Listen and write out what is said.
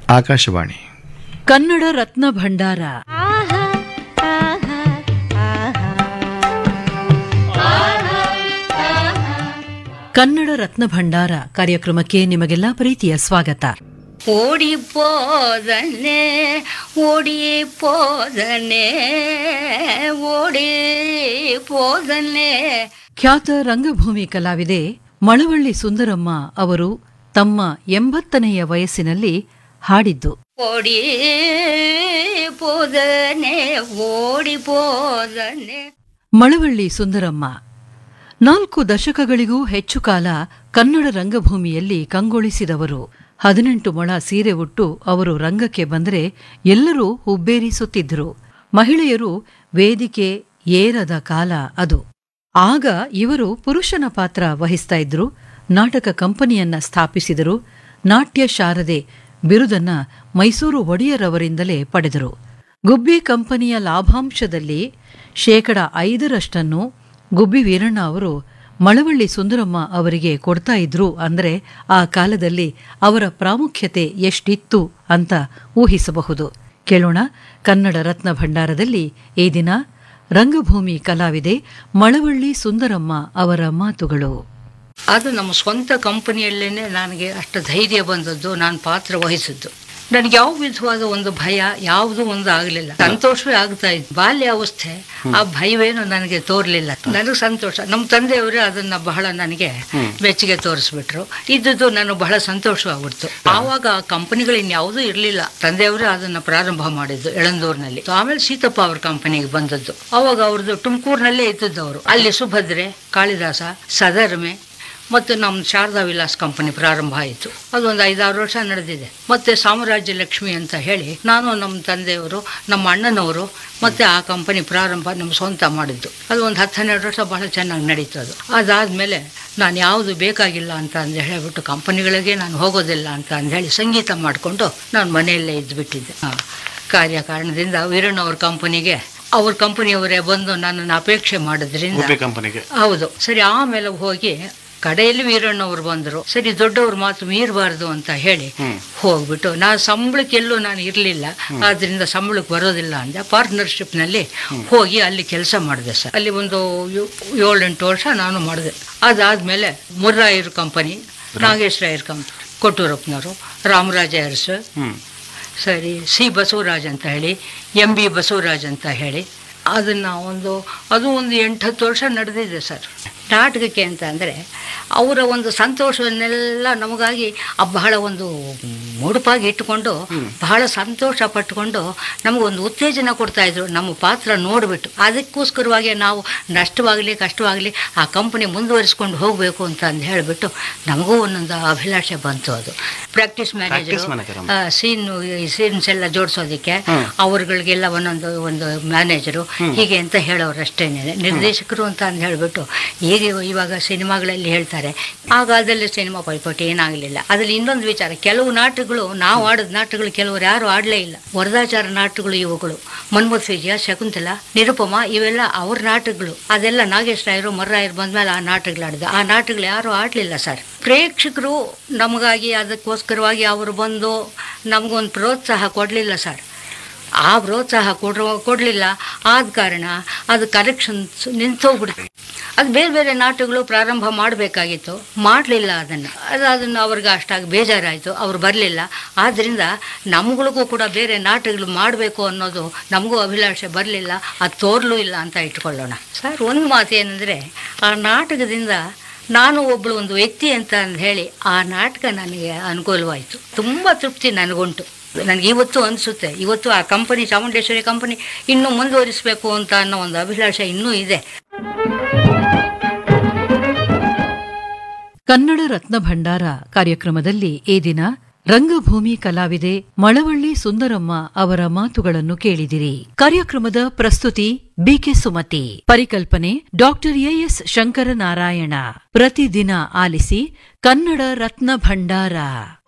ಆಕಾಶವಾಣಿ ಕನ್ನಡ ರತ್ನ ಭಂಡಾರ ಕನ್ನಡ ರತ್ನ ಭಂಡಾರ ಕಾರ್ಯಕ್ರಮಕ್ಕೆ ನಿಮಗೆಲ್ಲ ಪ್ರೀತಿಯ ಸ್ವಾಗತ ஓடி போதனே ஓடி போதனே ಓಡಿ போதனே ಖ್ಯಾತ ರಂಗಭೂಮಿ ಕಲಾವಿದೆ ಮಳವಳ್ಳಿ ಸುಂದರಮ್ಮ ಅವರು ತಮ್ಮ ಎಂಬತ್ತನೆಯ ವಯಸ್ಸಿನಲ್ಲಿ ಹಾಡಿದ್ದು ಓಡಿ போதனே ಓಡಿ போதனே ಮಳವಳ್ಳಿ ಸುಂದರಮ್ಮ ನಾಲ್ಕು ದಶಕಗಳಿಗೂ ಹೆಚ್ಚು ಕಾಲ ಕನ್ನಡ ರಂಗಭೂಮಿಯಲ್ಲಿ ಕಂಗೊಳಿಸಿದವರು ಹದಿನೆಂಟು ಮೊಳ ಸೀರೆ ಉಟ್ಟು ಅವರು ರಂಗಕ್ಕೆ ಬಂದರೆ ಎಲ್ಲರೂ ಹುಬ್ಬೇರಿಸುತ್ತಿದ್ದರು ಮಹಿಳೆಯರು ವೇದಿಕೆ ಏರದ ಕಾಲ ಅದು ಆಗ ಇವರು ಪುರುಷನ ಪಾತ್ರ ವಹಿಸ್ತಾ ಇದ್ರು ನಾಟಕ ಕಂಪನಿಯನ್ನ ಸ್ಥಾಪಿಸಿದರು ನಾಟ್ಯ ಶಾರದೆ ಬಿರುದನ್ನ ಮೈಸೂರು ಒಡೆಯರವರಿಂದಲೇ ಪಡೆದರು ಗುಬ್ಬಿ ಕಂಪನಿಯ ಲಾಭಾಂಶದಲ್ಲಿ ಶೇಕಡ ಐದರಷ್ಟನ್ನು ಗುಬ್ಬಿ ವೀರಣ್ಣ ಅವರು ಮಳವಳ್ಳಿ ಸುಂದರಮ್ಮ ಅವರಿಗೆ ಕೊಡ್ತಾ ಇದ್ರು ಅಂದ್ರೆ ಆ ಕಾಲದಲ್ಲಿ ಅವರ ಪ್ರಾಮುಖ್ಯತೆ ಎಷ್ಟಿತ್ತು ಅಂತ ಊಹಿಸಬಹುದು ಕೇಳೋಣ ಕನ್ನಡ ರತ್ನ ಭಂಡಾರದಲ್ಲಿ ಈ ದಿನ ರಂಗಭೂಮಿ ಕಲಾವಿದೆ ಮಳವಳ್ಳಿ ಸುಂದರಮ್ಮ ಅವರ ಮಾತುಗಳು ಅದು ನಮ್ಮ ಸ್ವಂತ ಕಂಪನಿಯಲ್ಲೇನೆ ನನಗೆ ಅಷ್ಟು ಧೈರ್ಯ ಬಂದದ್ದು ನಾನು ಪಾತ್ರ ವಹಿಸಿದ್ದು ನನಗೆ ಯಾವ ವಿಧವಾದ ಒಂದು ಭಯ ಯಾವುದು ಒಂದು ಆಗಲಿಲ್ಲ ಸಂತೋಷವೇ ಆಗ್ತಾ ಇತ್ತು ಬಾಲ್ಯಾವಸ್ಥೆ ಆ ಭಯವೇನು ನನಗೆ ತೋರ್ಲಿಲ್ಲ ನನಗೆ ಸಂತೋಷ ನಮ್ಮ ತಂದೆಯವರೇ ಅದನ್ನ ಬಹಳ ನನಗೆ ಮೆಚ್ಚುಗೆ ತೋರಿಸ್ಬಿಟ್ರು ಇದ್ದದ್ದು ನಾನು ಬಹಳ ಸಂತೋಷವಾಗ್ಬಿಡ್ತು ಆವಾಗ ಆ ಕಂಪನಿಗಳು ಇನ್ಯಾವುದೂ ಇರಲಿಲ್ಲ ತಂದೆಯವರೇ ಅದನ್ನ ಪ್ರಾರಂಭ ಮಾಡಿದ್ದು ಎಳಂದೂರಿನಲ್ಲಿ ಆಮೇಲೆ ಸೀತಪ್ಪ ಅವ್ರ ಕಂಪನಿಗೆ ಬಂದದ್ದು ಅವಾಗ ಅವ್ರದ್ದು ತುಮಕೂರಿನಲ್ಲೇ ಇದ್ದದ್ದು ಅವರು ಅಲ್ಲಿ ಸುಭದ್ರೆ ಕಾಳಿದಾಸ ಸದರ್ಮೆ ಮತ್ತು ನಮ್ಮ ಶಾರದಾ ವಿಲಾಸ್ ಕಂಪನಿ ಪ್ರಾರಂಭ ಆಯಿತು ಅದೊಂದು ಐದಾರು ವರ್ಷ ನಡೆದಿದೆ ಮತ್ತೆ ಸಾಮ್ರಾಜ್ಯ ಲಕ್ಷ್ಮಿ ಅಂತ ಹೇಳಿ ನಾನು ನಮ್ಮ ತಂದೆಯವರು ನಮ್ಮ ಅಣ್ಣನವರು ಮತ್ತೆ ಆ ಕಂಪನಿ ಪ್ರಾರಂಭ ನಮ್ಮ ಸ್ವಂತ ಮಾಡಿದ್ದು ಅದು ಒಂದು ಹತ್ತು ಹನ್ನೆರಡು ವರ್ಷ ಬಹಳ ಚೆನ್ನಾಗಿ ನಡೀತು ಅದು ಅದಾದಮೇಲೆ ನಾನು ಯಾವುದು ಬೇಕಾಗಿಲ್ಲ ಅಂತ ಅಂದು ಹೇಳಿಬಿಟ್ಟು ಕಂಪನಿಗಳಿಗೆ ನಾನು ಹೋಗೋದಿಲ್ಲ ಅಂತ ಅಂದು ಹೇಳಿ ಸಂಗೀತ ಮಾಡಿಕೊಂಡು ನಾನು ಮನೆಯಲ್ಲೇ ಇದ್ದುಬಿಟ್ಟಿದ್ದೆ ಹಾಂ ಕಾರ್ಯಕಾರಣದಿಂದ ವೀರಣ್ಣವ್ರ ಕಂಪನಿಗೆ ಅವ್ರ ಕಂಪನಿಯವರೇ ಬಂದು ನನ್ನನ್ನು ಅಪೇಕ್ಷೆ ಮಾಡೋದ್ರಿಂದ ಕಂಪನಿಗೆ ಹೌದು ಸರಿ ಆಮೇಲೆ ಹೋಗಿ ಕಡೆಯಲ್ಲಿ ವೀರಣ್ಣವ್ರು ಬಂದರು ಸರಿ ದೊಡ್ಡವ್ರ ಮಾತು ಮೀರಬಾರ್ದು ಅಂತ ಹೇಳಿ ಹೋಗ್ಬಿಟ್ಟು ನಾ ಸಂಬಳಕ್ಕೆ ಎಲ್ಲೂ ನಾನು ಇರಲಿಲ್ಲ ಆದ್ರಿಂದ ಸಂಬಳಕ್ಕೆ ಬರೋದಿಲ್ಲ ಅಂದೆ ಪಾರ್ಟ್ನರ್ಶಿಪ್ನಲ್ಲಿ ಹೋಗಿ ಅಲ್ಲಿ ಕೆಲಸ ಮಾಡಿದೆ ಸರ್ ಅಲ್ಲಿ ಒಂದು ಯೋ- ಏಳೆಂಟು ವರ್ಷ ನಾನು ಮಾಡಿದೆ ಅದಾದಮೇಲೆ ಮುರ್ರಾಯರ್ ಕಂಪನಿ ನಾಗೇಶ್ ರಾಯರ್ ಕಂಪನಿ ಕೊಟ್ಟೂರಪ್ಪನವರು ರಾಮರಾಜ ಅರಸು ಸರಿ ಸಿ ಬಸವರಾಜ್ ಅಂತ ಹೇಳಿ ಎಂ ಬಿ ಬಸವರಾಜ್ ಅಂತ ಹೇಳಿ ಅದನ್ನು ಒಂದು ಅದು ಒಂದು ಎಂಟು ಹತ್ತು ವರ್ಷ ನಡೆದಿದೆ ಸರ್ ನಾಟಕಕ್ಕೆ ಅಂತ ಅಂದರೆ ಅವರ ಒಂದು ಸಂತೋಷವನ್ನೆಲ್ಲ ನಮಗಾಗಿ ಆ ಬಹಳ ಒಂದು ಮುಡುಪಾಗಿ ಇಟ್ಟುಕೊಂಡು ಬಹಳ ಸಂತೋಷ ಪಟ್ಟುಕೊಂಡು ನಮಗೊಂದು ಉತ್ತೇಜನ ಕೊಡ್ತಾ ಇದ್ರು ನಮ್ಮ ಪಾತ್ರ ನೋಡಿಬಿಟ್ಟು ಅದಕ್ಕೋಸ್ಕರವಾಗಿ ನಾವು ನಷ್ಟವಾಗಲಿ ಕಷ್ಟವಾಗಲಿ ಆ ಕಂಪನಿ ಮುಂದುವರಿಸ್ಕೊಂಡು ಹೋಗಬೇಕು ಅಂತ ಅಂದು ಹೇಳಿಬಿಟ್ಟು ನಮಗೂ ಒಂದೊಂದು ಅಭಿಲಾಷೆ ಬಂತು ಅದು ಪ್ರಾಕ್ಟೀಸ್ ಮ್ಯಾನೇಜರ್ ಸೀನ್ ಸೀನ್ಸ್ ಎಲ್ಲ ಜೋಡಿಸೋದಕ್ಕೆ ಅವ್ರಗಳಿಗೆಲ್ಲ ಒಂದೊಂದು ಒಂದು ಮ್ಯಾನೇಜರು ಹೀಗೆ ಅಂತ ಹೇಳೋರು ಅಷ್ಟೇನೆ ನಿರ್ದೇಶಕರು ಅಂತ ಅಂದು ಹೇಳಿಬಿಟ್ಟು ಈಗ ಇವಾಗ ಸಿನಿಮಾಗಳಲ್ಲಿ ಹೇಳ್ತಾರೆ ಆ ಕಾಲದಲ್ಲಿ ಸಿನಿಮಾ ಪೈಪೋಟಿ ಏನಾಗಲಿಲ್ಲ ಅದ್ರಲ್ಲಿ ಇನ್ನೊಂದು ವಿಚಾರ ಕೆಲವು ನಾಟಕಗಳು ನಾವು ಆಡಿದ ನಾಟಕಗಳು ಕೆಲವರು ಯಾರು ಆಡಲೇ ಇಲ್ಲ ವರದಾಚಾರ ನಾಟಕಗಳು ಇವುಗಳು ಮನ್ಮಥ್ ವಿಜಯ ಶಕುಂತಲ ನಿರುಪಮ ಇವೆಲ್ಲ ಅವ್ರ ನಾಟಕಗಳು ಅದೆಲ್ಲ ನಾಗೇಶ್ ರಾಯರು ಮರ್ರಾಯರು ಬಂದ್ಮೇಲೆ ಆ ನಾಟಕಗಳು ಆಡಿದ ಆ ನಾಟಕಗಳು ಯಾರು ಆಡಲಿಲ್ಲ ಸರ್ ಪ್ರೇಕ್ಷಕರು ನಮಗಾಗಿ ಅದಕ್ಕೋಸ್ಕರವಾಗಿ ಅವರು ಬಂದು ನಮಗೊಂದು ಪ್ರೋತ್ಸಾಹ ಕೊಡಲಿಲ್ಲ ಸರ್ ಆ ಪ್ರೋತ್ಸಾಹ ಕೊಡ್ರೋ ಕೊಡಲಿಲ್ಲ ಆದ ಕಾರಣ ಅದು ಕರೆಕ್ಷನ್ಸ್ ನಿಂತೋಗ್ಬಿಡ್ತು ಅದು ಬೇರೆ ಬೇರೆ ನಾಟಕಗಳು ಪ್ರಾರಂಭ ಮಾಡಬೇಕಾಗಿತ್ತು ಮಾಡಲಿಲ್ಲ ಅದನ್ನು ಅದು ಅದನ್ನು ಅವ್ರಿಗೆ ಅಷ್ಟಾಗಿ ಬೇಜಾರಾಯಿತು ಅವ್ರು ಬರಲಿಲ್ಲ ಆದ್ದರಿಂದ ನಮ್ಗಳಿಗೂ ಕೂಡ ಬೇರೆ ನಾಟಕಗಳು ಮಾಡಬೇಕು ಅನ್ನೋದು ನಮಗೂ ಅಭಿಲಾಷೆ ಬರಲಿಲ್ಲ ಅದು ತೋರ್ಲೂ ಇಲ್ಲ ಅಂತ ಇಟ್ಕೊಳ್ಳೋಣ ಸರ್ ಒಂದು ಮಾತು ಏನಂದರೆ ಆ ನಾಟಕದಿಂದ ನಾನು ಒಬ್ಬಳು ಒಂದು ವ್ಯಕ್ತಿ ಅಂತ ಅಂದು ಹೇಳಿ ಆ ನಾಟಕ ನನಗೆ ಅನುಕೂಲವಾಯಿತು ತುಂಬ ತೃಪ್ತಿ ನನಗುಂಟು ನನಗೆ ಇವತ್ತು ಅನಿಸುತ್ತೆ ಇವತ್ತು ಆ ಕಂಪನಿ ಚಾಮುಂಡೇಶ್ವರಿ ಕಂಪನಿ ಇನ್ನೂ ಮುಂದುವರಿಸಬೇಕು ಅಂತ ಅನ್ನೋ ಒಂದು ಅಭಿಲಾಷೆ ಇನ್ನೂ ಇದೆ ಕನ್ನಡ ರತ್ನ ಭಂಡಾರ ಕಾರ್ಯಕ್ರಮದಲ್ಲಿ ಈ ದಿನ ರಂಗಭೂಮಿ ಕಲಾವಿದೆ ಮಳವಳ್ಳಿ ಸುಂದರಮ್ಮ ಅವರ ಮಾತುಗಳನ್ನು ಕೇಳಿದಿರಿ ಕಾರ್ಯಕ್ರಮದ ಪ್ರಸ್ತುತಿ ಬಿಕೆ ಸುಮತಿ ಪರಿಕಲ್ಪನೆ ಡಾಕ್ಟರ್ ಎಎಸ್ ಶಂಕರನಾರಾಯಣ ಪ್ರತಿದಿನ ಆಲಿಸಿ ಕನ್ನಡ ರತ್ನ ಭಂಡಾರ